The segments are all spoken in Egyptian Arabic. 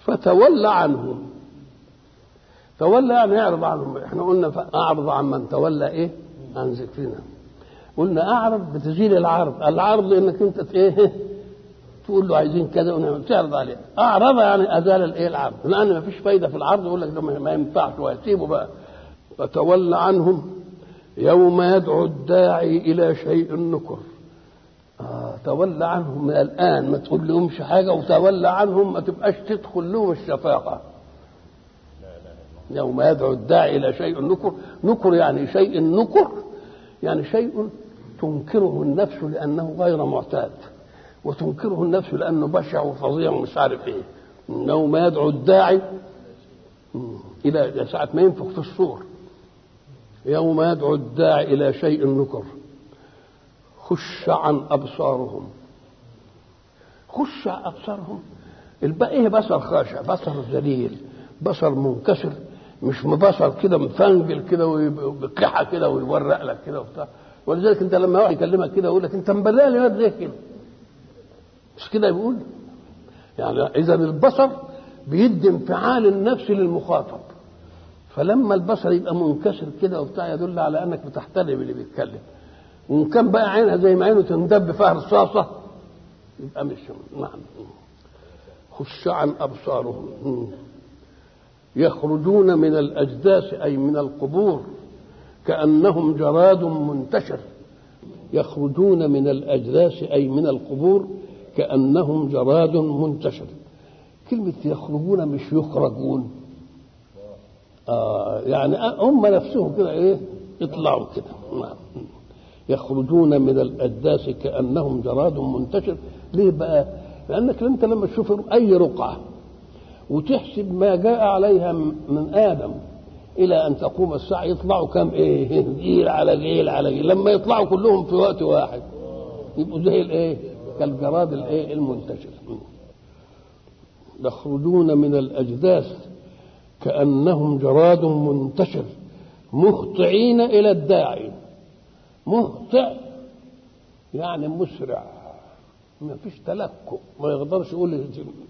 فتولى عنهم تولى يعني يعرض عنهم احنا قلنا اعرض عن من تولى ايه عن ذكرنا قلنا اعرض بتزيل العرض العرض انك انت ايه تقول له عايزين كذا ونعمل تعرض عليه اعرض يعني ازال الايه العرض لان ما فيش فايده في العرض يقول لك ده ما ينفعش ويسيبه بقى فتولى عنهم يوم يدعو الداعي الى شيء نكر آه تولى عنهم من الان ما تقول لهمش حاجه وتولى عنهم ما تبقاش تدخل لهم الشفاقه يوم يدعو الداعي الى شيء نكر نكر يعني شيء نكر يعني شيء تنكره النفس لانه غير معتاد وتنكره النفس لانه بشع وفظيع ومش عارف ايه يوم يدعو الداعي الى ساعه ما ينفخ في الصور يوم يدعو الداعي الى شيء نكر خش عن ابصارهم خش عن ابصارهم الباقي ايه بصر خاشع بصر ذليل بصر منكسر مش بصر كده مفنجل كده وبقحه كده ويورق لك كده وبتاع ولذلك انت لما واحد يكلمك كده يقول لك انت مبلال يا زي كده مش كده يقول يعني اذا البصر بيدي انفعال النفس للمخاطب فلما البصر يبقى منكسر كده وبتاع يدل على انك بتحترم اللي بيتكلم وان كان بقى عينها زي ما عينه تندب فيها رصاصه يبقى مش نعم خش عن ابصارهم يخرجون من الاجداث اي من القبور كانهم جراد منتشر يخرجون من الاجداث اي من القبور كانهم جراد منتشر كلمه يخرجون مش يخرجون آه يعني هم نفسهم كده ايه يطلعوا كده نعم يخرجون من الاجداث كانهم جراد منتشر ليه بقى لانك انت لما تشوف اي رقعه وتحسب ما جاء عليها من ادم الى ان تقوم الساعه يطلعوا كم ايه جيل على جيل على جيل لما يطلعوا كلهم في وقت واحد يبقوا زي الايه كالجراد الايه المنتشر يخرجون من الاجداث كانهم جراد منتشر مهطعين الى الداعي مهطع يعني مسرع ما فيش تلكؤ ما يقدرش يقول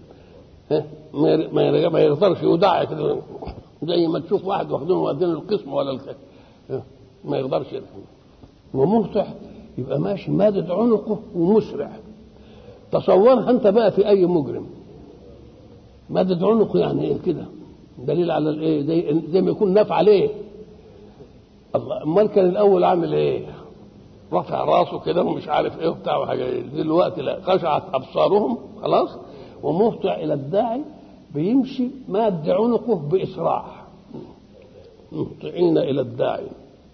ما يقدرش يودع كده زي ما تشوف واحد واخدين واخدين القسم ولا الخ... ما يقدرش ومهطع يبقى ماشي مادد عنقه ومسرع تصورها انت بقى في اي مجرم مادد عنقه يعني ايه كده دليل على الايه زي, زي ما يكون نافع عليه الله امال كان الاول عامل ايه رفع راسه كده ومش عارف ايه وبتاع وحاجه دلوقتي لا خشعت ابصارهم خلاص ومهطع الى الداعي بيمشي ماد عنقه باسراع مهطعين الى الداعي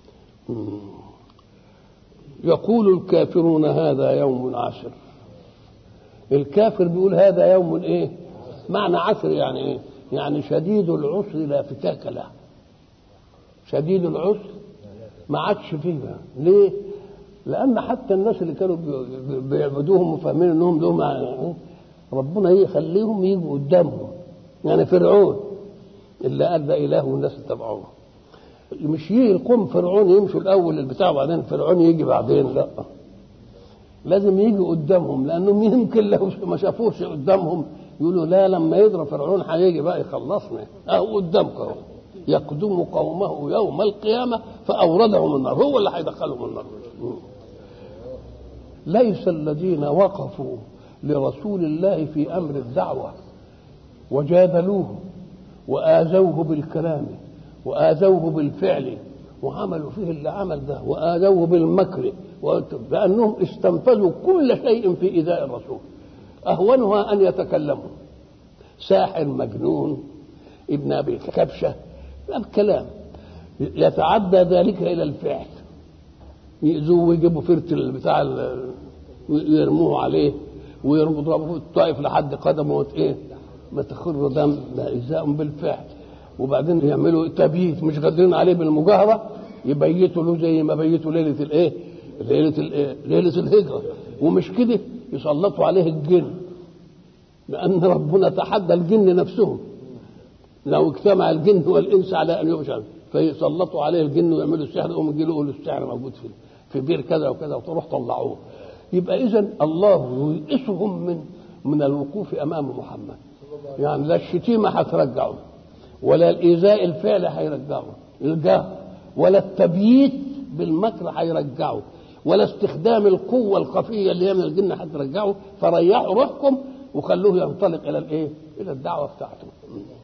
يقول الكافرون هذا يوم عسر الكافر بيقول هذا يوم ايه معنى عسر يعني ايه يعني شديد العسر لا فتاك له شديد العسر ما عادش فيه ليه لان حتى الناس اللي كانوا بيعبدوهم وفاهمين انهم لهم يعني ربنا يخليهم يجوا قدامهم يعني فرعون اللي قال ده اله والناس اتبعوه مش يجي القوم فرعون يمشوا الاول البتاع وبعدين فرعون يجي بعدين لا لازم يجي قدامهم لانهم يمكن لو ما شافوش قدامهم يقولوا لا لما يضرب فرعون هيجي بقى يخلصنا اهو قدامكم اهو يقدم قومه يوم القيامه فاوردهم النار هو اللي هيدخلهم النار ليس الذين وقفوا لرسول الله في امر الدعوه وجادلوه واذوه بالكلام واذوه بالفعل وعملوا فيه اللي عمل ده واذوه بالمكر لانهم استنفذوا كل شيء في ايذاء الرسول اهونها ان يتكلموا ساحر مجنون ابن ابي كبشه الكلام يتعدى ذلك الى الفعل يأذوه ويجيبوا فرت بتاع ويرموه عليه ويضربوا الطائف لحد قدمه ايه ما تخر دم ده اجزاء بالفعل وبعدين يعملوا تبييت مش قادرين عليه بالمجاهره يبيتوا له زي ما بيتوا ليله الايه؟ ليله الايه؟ ليله الهجره ومش كده يسلطوا عليه الجن لان ربنا تحدى الجن نفسهم لو اجتمع الجن والانس على ان يبشر فيسلطوا عليه الجن ويعملوا السحر يقوموا يجي يقولوا السحر موجود في في بير كذا وكذا وتروح طلعوه يبقى اذا الله يئسهم من من الوقوف امام محمد يعني لا الشتيمة هترجعه ولا الإيذاء الفعل هيرجعه الجهل ولا التبييت بالمكر هيرجعه ولا استخدام القوة الخفية اللي هي من الجن هترجعه فريحوا روحكم وخلوه ينطلق إلى الإيه؟ إلى الدعوة بتاعته